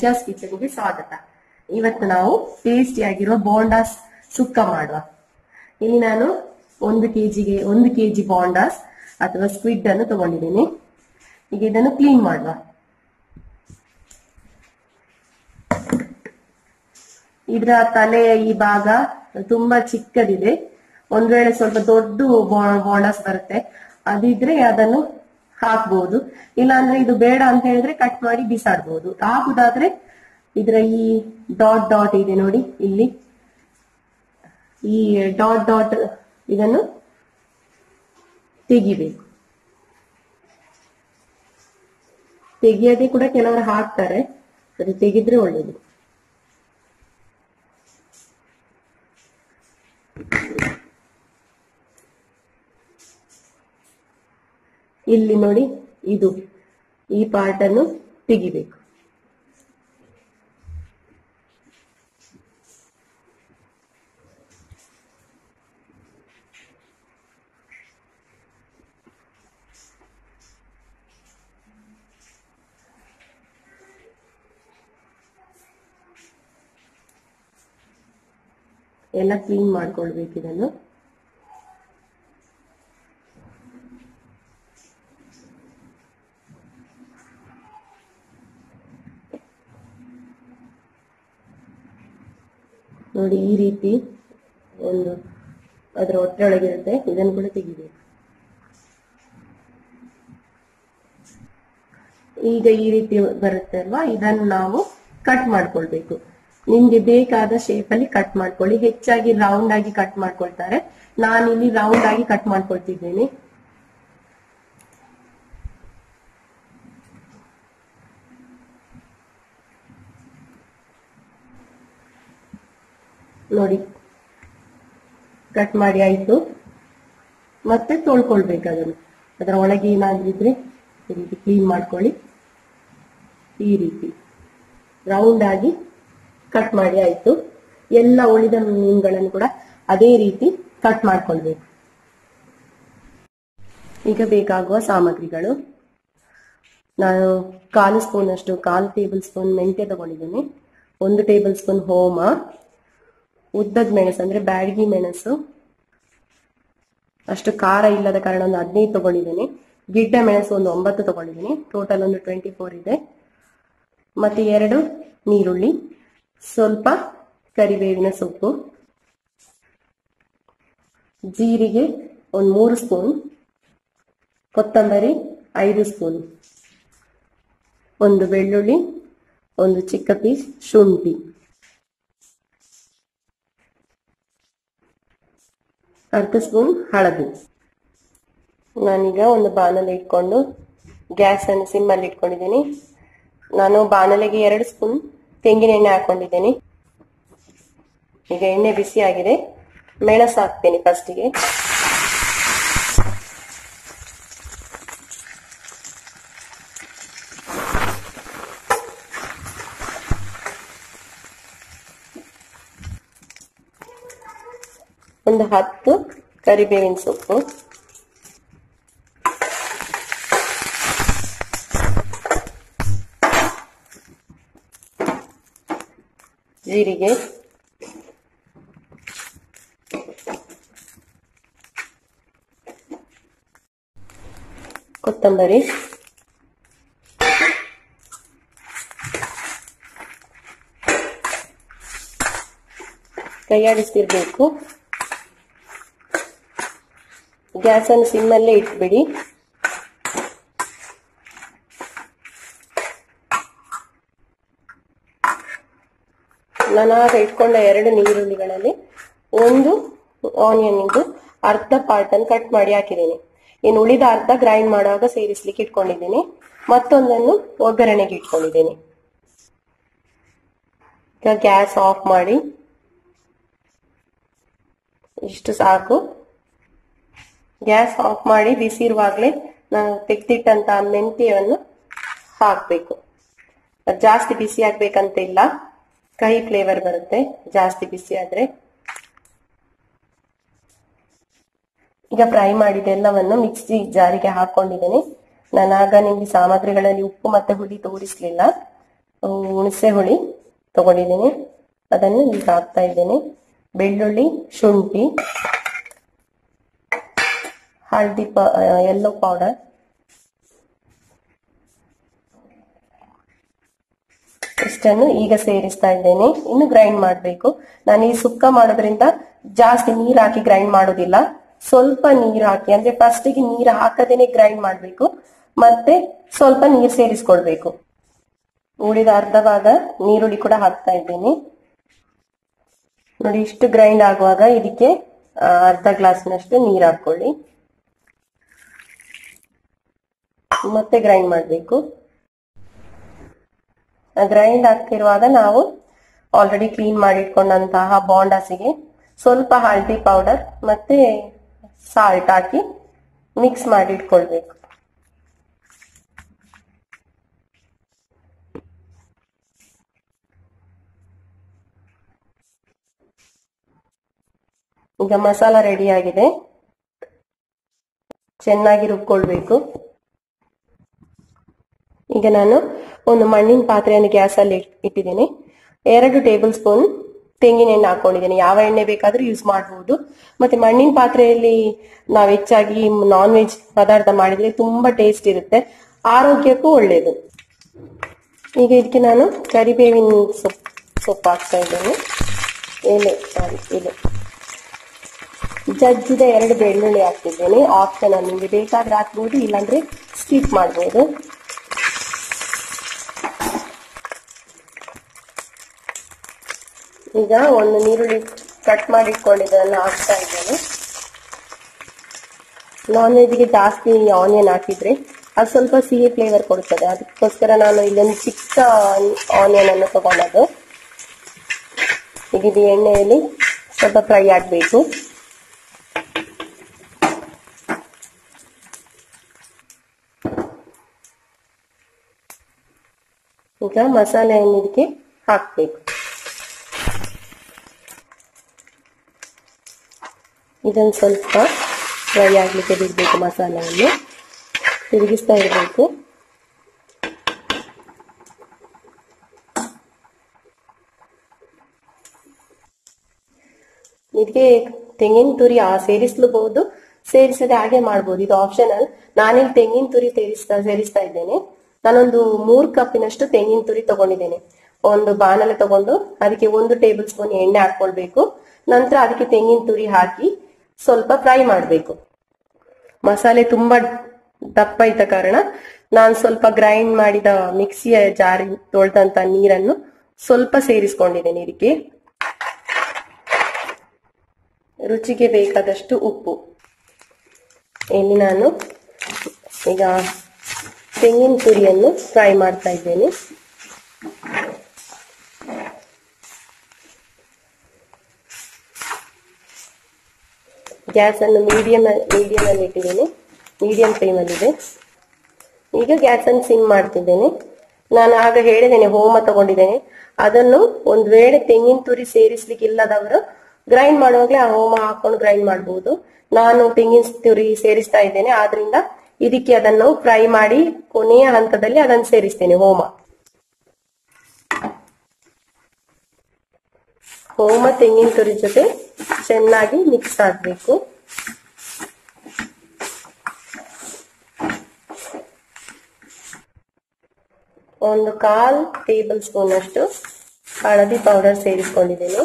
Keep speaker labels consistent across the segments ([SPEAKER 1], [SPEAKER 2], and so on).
[SPEAKER 1] ಪೂಜಾಸ್ ಕಿಚನ್ಗೆ ಸ್ವಾಗತ ಇವತ್ತು ನಾವು ಟೇಸ್ಟಿ ಆಗಿರುವ ಬೋಂಡಾಸ್ ಸುಕ್ಕ ಮಾಡುವ ಇಲ್ಲಿ ನಾನು ಒಂದು ಕೆಜಿಗೆ ಒಂದು ಕೆಜಿ ಬೋಂಡಾಸ್ ಅಥವಾ ಸ್ಕ್ವಿಡ್ ಅನ್ನು ತಗೊಂಡಿದ್ದೇನೆ ಈಗ ಇದನ್ನು ಕ್ಲೀನ್ ಮಾಡುವ ಇದರ ತಲೆಯ ಈ ಭಾಗ ತುಂಬಾ ಚಿಕ್ಕದಿದೆ ಒಂದ್ ವೇಳೆ ಸ್ವಲ್ಪ ದೊಡ್ಡ ಬೋಂಡಾಸ್ ಬರುತ್ತೆ ಅದಿದ್ರೆ ಅದನ್ನು ಹಾಕ್ಬಹುದು ಇಲ್ಲಾಂದ್ರೆ ಇದು ಬೇಡ ಅಂತ ಹೇಳಿದ್ರೆ ಕಟ್ ಮಾಡಿ ಬಿಸಾಡ್ಬಹುದು ಹಾಕುದಾದ್ರೆ ಇದರ ಈ ಡಾಟ್ ಡಾಟ್ ಇದೆ ನೋಡಿ ಇಲ್ಲಿ ಈ ಡಾಟ್ ಡಾಟ್ ಇದನ್ನು ತೆಗಿಬೇಕು ತೆಗಿಯದೆ ಕೂಡ ಕೆಲವರು ಹಾಕ್ತಾರೆ ಅದು ತೆಗೆದ್ರೆ ಒಳ್ಳೇದು ಇಲ್ಲಿ ನೋಡಿ ಇದು ಈ ಪಾರ್ಟ್ ಅನ್ನು ತೆಗಿಬೇಕು ಎಲ್ಲ ಕ್ಲೀನ್ ಮಾಡ್ಕೊಳ್ಬೇಕು ಇದನ್ನು ನೋಡಿ ಈ ರೀತಿ ಒಂದು ಅದರ ಹೊಟ್ಟೆಯೊಳಗಿರುತ್ತೆ ಇದನ್ನು ಕೂಡ ತೆಗಿಬೇಕು ಈಗ ಈ ರೀತಿ ಬರುತ್ತೆ ಅಲ್ವಾ ಇದನ್ನು ನಾವು ಕಟ್ ಮಾಡ್ಕೊಳ್ಬೇಕು ನಿಮ್ಗೆ ಬೇಕಾದ ಶೇಪ್ ಅಲ್ಲಿ ಕಟ್ ಮಾಡ್ಕೊಳ್ಳಿ ಹೆಚ್ಚಾಗಿ ರೌಂಡ್ ಆಗಿ ಕಟ್ ಮಾಡ್ಕೊಳ್ತಾರೆ ನಾನಿಲ್ಲಿ ರೌಂಡ್ ಆಗಿ ಕಟ್ ಮಾಡ್ಕೊಳ್ತಿದ್ದೇನೆ ನೋಡಿ ಕಟ್ ಮಾಡಿ ಆಯ್ತು ಮತ್ತೆ ತೊಳ್ಕೊಳ್ಬೇಕು ಅದನ್ನು ಅದರ ಒಳಗೆ ಏನಾದ್ರಿದ್ರೆ ಈ ರೀತಿ ಕ್ಲೀನ್ ಮಾಡ್ಕೊಳ್ಳಿ ಈ ರೀತಿ ರೌಂಡ್ ಆಗಿ ಕಟ್ ಮಾಡಿ ಆಯ್ತು ಎಲ್ಲ ಉಳಿದ ಮೀನುಗಳನ್ನು ಕೂಡ ಅದೇ ರೀತಿ ಕಟ್ ಮಾಡ್ಕೊಳ್ಬೇಕು ಈಗ ಬೇಕಾಗುವ ಸಾಮಗ್ರಿಗಳು ನಾನು ಕಾಲು ಸ್ಪೂನ್ ಅಷ್ಟು ಕಾಲು ಟೇಬಲ್ ಸ್ಪೂನ್ ಮೆಂತ್ಯ ತಗೊಂಡಿದ್ದೇನೆ ಒಂದು ಟೇಬಲ್ ಸ್ಪೂನ್ ಹೋಮ ಉದ್ದದ ಮೆಣಸು ಅಂದ್ರೆ ಬ್ಯಾಡಗಿ ಮೆಣಸು ಅಷ್ಟು ಖಾರ ಇಲ್ಲದ ಕಾರಣ ಒಂದು ಹದಿನೈದು ತಗೊಂಡಿದ್ದೇನೆ ಗಿಡ್ಡ ಮೆಣಸು ಒಂದು ಒಂಬತ್ತು ತಗೊಂಡಿದ್ದೀನಿ ಟೋಟಲ್ ಒಂದು ಟ್ವೆಂಟಿ ಫೋರ್ ಇದೆ ಮತ್ತೆ ಎರಡು ನೀರುಳ್ಳಿ ಸ್ವಲ್ಪ ಕರಿಬೇವಿನ ಸೊಪ್ಪು ಜೀರಿಗೆ ಒಂದು ಮೂರು ಸ್ಪೂನ್ ಕೊತ್ತಂಬರಿ ಐದು ಸ್ಪೂನ್ ಒಂದು ಬೆಳ್ಳುಳ್ಳಿ ಒಂದು ಚಿಕ್ಕ ಪೀಸ್ ಶುಂಠಿ ಅರ್ಧ ಸ್ಪೂನ್ ಹಳದಿ ನಾನೀಗ ಒಂದು ಬಾಣಲೆ ಇಟ್ಕೊಂಡು ಗ್ಯಾಸ್ ಅನ್ನು ಸಿಮ್ಮಲ್ಲಿ ಇಟ್ಕೊಂಡಿದ್ದೀನಿ ನಾನು ಬಾಣಲೆಗೆ ಎರಡು ಸ್ಪೂನ್ ತೆಂಗಿನ ಎಣ್ಣೆ ಹಾಕೊಂಡಿದ್ದೇನೆ ಈಗ ಎಣ್ಣೆ ಬಿಸಿ ಆಗಿದೆ ಮೆಣಸು ಹಾಕ್ತೇನೆ ಫಸ್ಟಿಗೆ ಒಂದು ಹತ್ತು ಕರಿಬೇವಿನ ಸೊಪ್ಪು ಜೀರಿಗೆ ಕೊತ್ತಂಬರಿ ಕೈಯಾಡಿಸ್ತಿರ್ಬೇಕು ಗ್ಯಾಸನ್ನು ಸಿಮ್ಮಲ್ಲೇ ಇಟ್ಬಿಡಿ ನಾನು ಆಗ ಇಟ್ಕೊಂಡ ಎರಡು ನೀರುಳ್ಳಿಗಳಲ್ಲಿ ಒಂದು ಆನಿಯನ್ ಇದು ಅರ್ಧ ಪಾರ್ಟ್ ಅನ್ನು ಕಟ್ ಮಾಡಿ ಹಾಕಿದ್ದೀನಿ ಇನ್ನು ಉಳಿದ ಅರ್ಧ ಗ್ರೈಂಡ್ ಮಾಡುವಾಗ ಸೇರಿಸ್ಲಿಕ್ಕೆ ಇಟ್ಕೊಂಡಿದ್ದೀನಿ ಮತ್ತೊಂದನ್ನು ಒಗ್ಗರಣೆಗೆ ಇಟ್ಕೊಂಡಿದ್ದೀನಿ ಈಗ ಗ್ಯಾಸ್ ಆಫ್ ಮಾಡಿ ಇಷ್ಟು ಸಾಕು ಗ್ಯಾಸ್ ಆಫ್ ಮಾಡಿ ಬಿಸಿ ಇರುವಾಗಲೇ ನಾನು ತೆಗ್ದಿಟ್ಟಂತ ಮೆಂತ್ಯವನ್ನು ಹಾಕ್ಬೇಕು ಅದ್ ಜಾಸ್ತಿ ಬಿಸಿ ಆಗ್ಬೇಕಂತ ಇಲ್ಲ ಕಹಿ ಫ್ಲೇವರ್ ಬರುತ್ತೆ ಜಾಸ್ತಿ ಬಿಸಿ ಆದ್ರೆ ಈಗ ಫ್ರೈ ಮಾಡಿದ ಎಲ್ಲವನ್ನು ಮಿಕ್ಸಿ ಜಾರಿಗೆ ಹಾಕೊಂಡಿದ್ದೇನೆ ನಾನು ಆಗ ನಿಮ್ಗೆ ಸಾಮಗ್ರಿಗಳಲ್ಲಿ ಉಪ್ಪು ಮತ್ತೆ ಹುಳಿ ತೋರಿಸ್ಲಿಲ್ಲ ಹುಣಸೆ ಹುಳಿ ತಗೊಂಡಿದ್ದೀನಿ ಅದನ್ನು ಈಗ ಹಾಕ್ತಾ ಇದ್ದೇನೆ ಬೆಳ್ಳುಳ್ಳಿ ಶುಂಠಿ ಹಳದಿ ಪ ಯೆಲ್ಲೋ ಪೌಡರ್ ಇಷ್ಟನ್ನು ಈಗ ಸೇರಿಸ್ತಾ ಇದ್ದೇನೆ ಇನ್ನು ಗ್ರೈಂಡ್ ಮಾಡಬೇಕು ನಾನು ಈ ಸುಕ್ಕ ಮಾಡೋದ್ರಿಂದ ಜಾಸ್ತಿ ನೀರು ಹಾಕಿ ಗ್ರೈಂಡ್ ಮಾಡೋದಿಲ್ಲ ಸ್ವಲ್ಪ ನೀರು ಹಾಕಿ ಅಂದ್ರೆ ಫಸ್ಟಿಗೆ ನೀರು ಹಾಕದೇನೆ ಗ್ರೈಂಡ್ ಮಾಡಬೇಕು ಮತ್ತೆ ಸ್ವಲ್ಪ ನೀರು ಸೇರಿಸ್ಕೊಳ್ಬೇಕು ಉಳಿದ ಅರ್ಧ ಭಾಗ ನೀರುಳ್ಳಿ ಕೂಡ ಹಾಕ್ತಾ ಇದ್ದೇನೆ ನೋಡಿ ಇಷ್ಟು ಗ್ರೈಂಡ್ ಆಗುವಾಗ ಇದಕ್ಕೆ ಆ, ಅರ್ಧ ಗ್ಲಾಸ್ನಷ್ಟು ನೀರು ಹಾಕೊಳ್ಳಿ ಮತ್ತೆ ಗ್ರೈಂಡ್ ಮಾಡಬೇಕು ಗ್ರೈಂಡ್ ಆಗ್ತಿರುವಾಗ ನಾವು ಆಲ್ರೆಡಿ ಕ್ಲೀನ್ ಮಾಡಿಟ್ಕೊಂಡಂತಹ ಬಾಂಡಾಸಿಗೆ ಸ್ವಲ್ಪ ಹಳದಿ ಪೌಡರ್ ಮತ್ತೆ ಸಾಲ್ಟ್ ಹಾಕಿ ಮಿಕ್ಸ್ ಮಾಡಿ ಇಟ್ಕೊಳ್ಬೇಕು ಈಗ ಮಸಾಲ ರೆಡಿ ಆಗಿದೆ ಚೆನ್ನಾಗಿ ರುಬ್ಕೊಳ್ಬೇಕು ಈಗ ನಾನು ಒಂದು ಮಣ್ಣಿನ ಪಾತ್ರೆಯನ್ನು ಗ್ಯಾಸಲ್ಲಿ ಇಟ್ಟಿದ್ದೇನೆ ಎರಡು ಟೇಬಲ್ ಸ್ಪೂನ್ ತೆಂಗಿನ ಎಣ್ಣೆ ಹಾಕೊಂಡಿದ್ದೇನೆ ಯಾವ ಎಣ್ಣೆ ಬೇಕಾದ್ರೂ ಯೂಸ್ ಮಾಡಬಹುದು ಮತ್ತೆ ಮಣ್ಣಿನ ಪಾತ್ರೆಯಲ್ಲಿ ನಾವು ಹೆಚ್ಚಾಗಿ ನಾನ್ ವೆಜ್ ಪದಾರ್ಥ ಮಾಡಿದ್ರೆ ತುಂಬಾ ಟೇಸ್ಟ್ ಇರುತ್ತೆ ಆರೋಗ್ಯಕ್ಕೂ ಒಳ್ಳೆಯದು ಈಗ ಇದಕ್ಕೆ ನಾನು ಕರಿಬೇವಿನ ಸೊಪ್ಪು ಸೊಪ್ಪು ಹಾಕ್ತಾ ಇದ್ದೇನೆ ಎಲೆ ಸಾರಿ ಎಲೆ ಜಜ್ಜಿದ ಎರಡು ಬೆಳ್ಳುಳ್ಳಿ ಹಾಕ್ತಿದ್ದೇನೆ ಆಪ್ಷನಲ್ ನಿಮಗೆ ಬೇಕಾದ್ರೆ ಹಾಕ್ಬೋದು ಇಲ್ಲಾಂದ್ರೆ ಸ್ಕಿಪ್ ಮಾಡ್ಬೋದು ಈಗ ಒಂದು ನೀರುಳ್ಳಿ ಕಟ್ ಮಾಡಿ ಇಟ್ಕೊಂಡಿದ್ದನ್ನು ಹಾಕ್ತಾ ಇದ್ದೇನೆ ನಾನ್ ವೆಜ್ಗೆ ಜಾಸ್ತಿ ಆನಿಯನ್ ಹಾಕಿದ್ರೆ ಅದು ಸ್ವಲ್ಪ ಸಿಹಿ ಫ್ಲೇವರ್ ಕೊಡ್ತದೆ ಅದಕ್ಕೋಸ್ಕರ ನಾನು ಇಲ್ಲೊಂದು ಚಿಕ್ಕ ಆನಿಯನ್ ಅನ್ನು ತಗೊಂಡದ್ದು ಈಗ ಇದು ಎಣ್ಣೆಯಲ್ಲಿ ಸ್ವಲ್ಪ ಫ್ರೈ ಆಗಬೇಕು ಈಗ ಮಸಾಲೆಯನ್ನು ಇದಕ್ಕೆ ಹಾಕಬೇಕು ಇದನ್ನು ಸ್ವಲ್ಪ ಫ್ರೈ ಆಗಲಿಕ್ಕೆ ಬಿಡಬೇಕು ಮಸಾಲೆಯನ್ನು ತಿರುಗಿಸ್ತಾ ಇರಬೇಕು ಇದಕ್ಕೆ ತೆಂಗಿನ ತುರಿ ಆ ಸೇರಿಸಲೂಬಹುದು ಸೇರಿಸದೆ ಹಾಗೆ ಮಾಡ್ಬೋದು ಇದು ಆಪ್ಷನಲ್ ನಾನಿಲ್ಲಿ ತೆಂಗಿನ ತುರಿ ಸೇರಿಸ್ತಾ ಸೇರಿಸ್ತಾ ಇದ್ದೇನೆ ನಾನೊಂದು ಮೂರು ಕಪ್ಪಿನಷ್ಟು ತೆಂಗಿನ ತುರಿ ತಗೊಂಡಿದ್ದೇನೆ ಒಂದು ಬಾಣಲೆ ತಗೊಂಡು ಅದಕ್ಕೆ ಒಂದು ಟೇಬಲ್ ಸ್ಪೂನ್ ಎಣ್ಣೆ ಹಾಕೊಳ್ಬೇಕು ನಂತರ ಅದಕ್ಕೆ ತೆಂಗಿನ ತುರಿ ಹಾಕಿ ಸ್ವಲ್ಪ ಫ್ರೈ ಮಾಡಬೇಕು ಮಸಾಲೆ ತುಂಬಾ ದಪ್ಪ ಇದ್ದ ಕಾರಣ ನಾನು ಸ್ವಲ್ಪ ಗ್ರೈಂಡ್ ಮಾಡಿದ ಮಿಕ್ಸಿಯ ಜಾರಿ ತೊಳೆದಂತ ನೀರನ್ನು ಸ್ವಲ್ಪ ಸೇರಿಸ್ಕೊಂಡಿದ್ದೇನೆ ಇದಕ್ಕೆ ರುಚಿಗೆ ಬೇಕಾದಷ್ಟು ಉಪ್ಪು ಇಲ್ಲಿ ನಾನು ಈಗ ತೆಂಗಿನ ತುರಿಯನ್ನು ಫ್ರೈ ಮಾಡ್ತಾ ಇದ್ದೇನೆ ಗ್ಯಾಸ್ ಅನ್ನು ಮೀಡಿಯಂ ಮೀಡಿಯಂ ಅಲ್ಲಿ ಇಟ್ಟಿದ್ದೇನೆ ಮೀಡಿಯಂ ಫ್ಲೇಮ್ ಅಲ್ಲಿ ಇದೆ ಈಗ ಗ್ಯಾಸ್ ಅನ್ನು ಸಿಮ್ ಮಾಡ್ತಿದ್ದೇನೆ ನಾನು ಆಗ ಹೇಳಿದ್ದೇನೆ ಹೋಮ ತಗೊಂಡಿದ್ದೇನೆ ಅದನ್ನು ಒಂದ್ ವೇಳೆ ತೆಂಗಿನ ತುರಿ ಸೇರಿಸ್ಲಿಕ್ಕೆ ಇಲ್ಲದವರು ಗ್ರೈಂಡ್ ಮಾಡುವಾಗಲೇ ಆ ಹೋಮ ಹಾಕೊಂಡು ಗ್ರೈಂಡ್ ಮಾಡಬಹುದು ನಾನು ತೆಂಗಿನ ತುರಿ ಸೇರಿಸ್ತಾ ಇದ್ದೇನೆ ಆದ್ರಿಂದ ಇದಕ್ಕೆ ಅದನ್ನು ಫ್ರೈ ಮಾಡಿ ಕೊನೆಯ ಹಂತದಲ್ಲಿ ಅದನ್ನು ಸೇರಿಸ್ತೇನೆ ಹೋಮ ಹೋಮ ತೆಂಗಿನ ತುರಿ ಜೊತೆ ಚೆನ್ನಾಗಿ ಮಿಕ್ಸ್ ಆಗಬೇಕು ಒಂದು ಕಾಲ್ ಟೇಬಲ್ ಸ್ಪೂನ್ ಅಷ್ಟು ಹಳದಿ ಪೌಡರ್ ಸೇರಿಸ್ಕೊಂಡಿದ್ದೇನೆ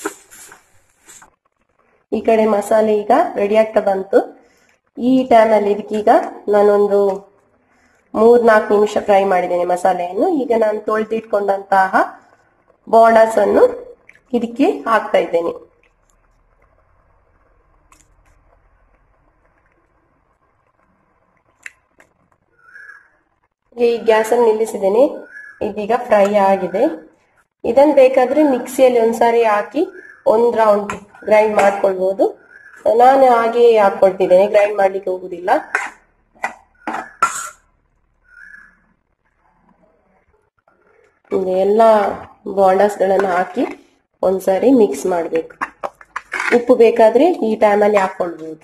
[SPEAKER 1] ಈ ಕಡೆ ಮಸಾಲೆ ಈಗ ರೆಡಿ ಆಗ್ತಾ ಬಂತು ಈ ಟೈಮಲ್ಲಿ ಇದಕ್ಕೀಗ ನಾನೊಂದು ಮೂರ್ ನಾಲ್ಕು ನಿಮಿಷ ಫ್ರೈ ಮಾಡಿದ್ದೇನೆ ಮಸಾಲೆಯನ್ನು ಈಗ ನಾನು ತೊಳೆದಿಟ್ಕೊಂಡಂತಹ ಬಾಂಡಾಸ್ ಅನ್ನು ಇದಕ್ಕೆ ಹಾಕ್ತಾ ಇದ್ದೇನೆ ಈ ಗ್ಯಾಸ್ ಅನ್ನು ನಿಲ್ಲಿಸಿದ್ದೇನೆ ಇದೀಗ ಫ್ರೈ ಆಗಿದೆ ಇದನ್ನ ಬೇಕಾದ್ರೆ ಮಿಕ್ಸಿಯಲ್ಲಿ ಒಂದ್ಸಾರಿ ಹಾಕಿ ಒಂದ್ ರೌಂಡ್ ಗ್ರೈಂಡ್ ಮಾಡ್ಕೊಳ್ಬಹುದು ನಾನು ಹಾಗೆ ಹಾಕೊಳ್ತಿದ್ದೇನೆ ಗ್ರೈಂಡ್ ಮಾಡ್ಲಿಕ್ಕೆ ಹೋಗುದಿಲ್ಲ ಎಲ್ಲ ಬಾಂಡಾಸ್ಗಳನ್ನು ಹಾಕಿ ಒಂದ್ಸಾರಿ ಮಿಕ್ಸ್ ಮಾಡಬೇಕು ಉಪ್ಪು ಬೇಕಾದ್ರೆ ಈ ಟೈಮಲ್ಲಿ ಹಾಕೊಳ್ಬಹುದು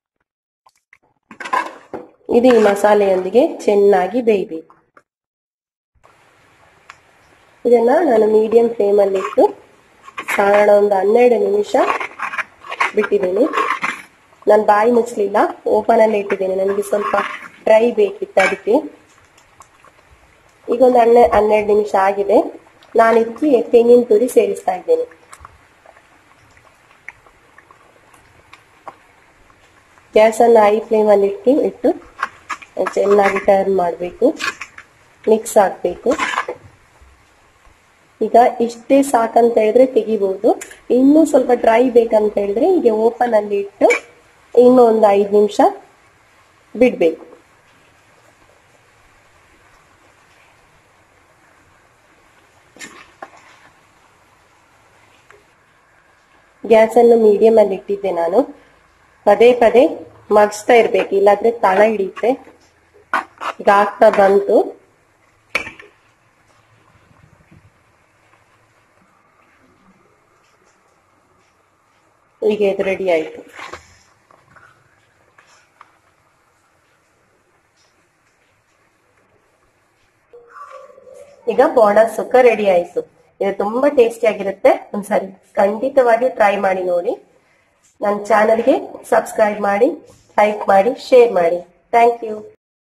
[SPEAKER 1] ಇದು ಈ ಮಸಾಲೆಯೊಂದಿಗೆ ಚೆನ್ನಾಗಿ ಬೇಯಬೇಕು ಇದನ್ನ ನಾನು ಮೀಡಿಯಂ ಫ್ಲೇಮಲ್ಲಿ ಇಟ್ಟು ಸಾಧಾರಣ ಒಂದು ಹನ್ನೆರಡು ನಿಮಿಷ ಬಿಟ್ಟಿದ್ದೀನಿ ನಾನು ಬಾಯಿ ಮುಚ್ಚಲಿಲ್ಲ ಓಪನ್ ಅಲ್ಲೇ ಇಟ್ಟಿದ್ದೀನಿ ನನಗೆ ಸ್ವಲ್ಪ ಡ್ರೈ ಬೇಕಿತ್ತು ಅದಕ್ಕೆ ಈಗ ಒಂದು ಹನ್ನೆ ಹನ್ನೆರಡು ನಿಮಿಷ ಆಗಿದೆ ನಾನು ಇದಕ್ಕೆ ತೆಂಗಿನ ತುರಿ ಸೇರಿಸ್ತಾ ಇದ್ದೇನೆ ಗ್ಯಾಸನ್ನು ಹೈ ಫ್ಲೇಮಲ್ಲಿ ಇಟ್ಟು ಇಟ್ಟು ಚೆನ್ನಾಗಿ ಟರ್ನ್ ಮಾಡಬೇಕು ಮಿಕ್ಸ್ ಆಗಬೇಕು ಈಗ ಇಷ್ಟೇ ಸಾಕಂತ ಹೇಳಿದ್ರೆ ತೆಗಿಬಹುದು ಇನ್ನೂ ಸ್ವಲ್ಪ ಡ್ರೈ ಬೇಕಂತ ಹೇಳಿದ್ರೆ ಈಗ ಓಪನ್ ಅಲ್ಲಿ ಇಟ್ಟು ಇನ್ನೂ ಒಂದು ಐದು ನಿಮಿಷ ಬಿಡ್ಬೇಕು ಗ್ಯಾಸ್ ಅನ್ನು ಮೀಡಿಯಂ ಅಲ್ಲಿ ಇಟ್ಟಿದ್ದೆ ನಾನು ಪದೇ ಪದೇ ಮಗ್ಸ್ತಾ ಇರ್ಬೇಕು ಇಲ್ಲಾಂದ್ರೆ ತಳ ಹಿಡಿಯುತ್ತೆ ಈಗ ಆಗ್ತಾ ಬಂತು ಈಗ ಇದು ರೆಡಿ ಆಯ್ತು ಈಗ ಬೋಂಡ ಸುಕ್ಕ ರೆಡಿ ಆಯ್ತು ಇದು ತುಂಬಾ ಟೇಸ್ಟಿ ಆಗಿರುತ್ತೆ ಒಂದ್ಸರಿ ಖಂಡಿತವಾಗಿ ಟ್ರೈ ಮಾಡಿ ನೋಡಿ ನನ್ನ ಚಾನಲ್ಗೆ ಸಬ್ಸ್ಕ್ರೈಬ್ ಮಾಡಿ ಲೈಕ್ ಮಾಡಿ ಶೇರ್ ಮಾಡಿ ಥ್ಯಾಂಕ್ ಯು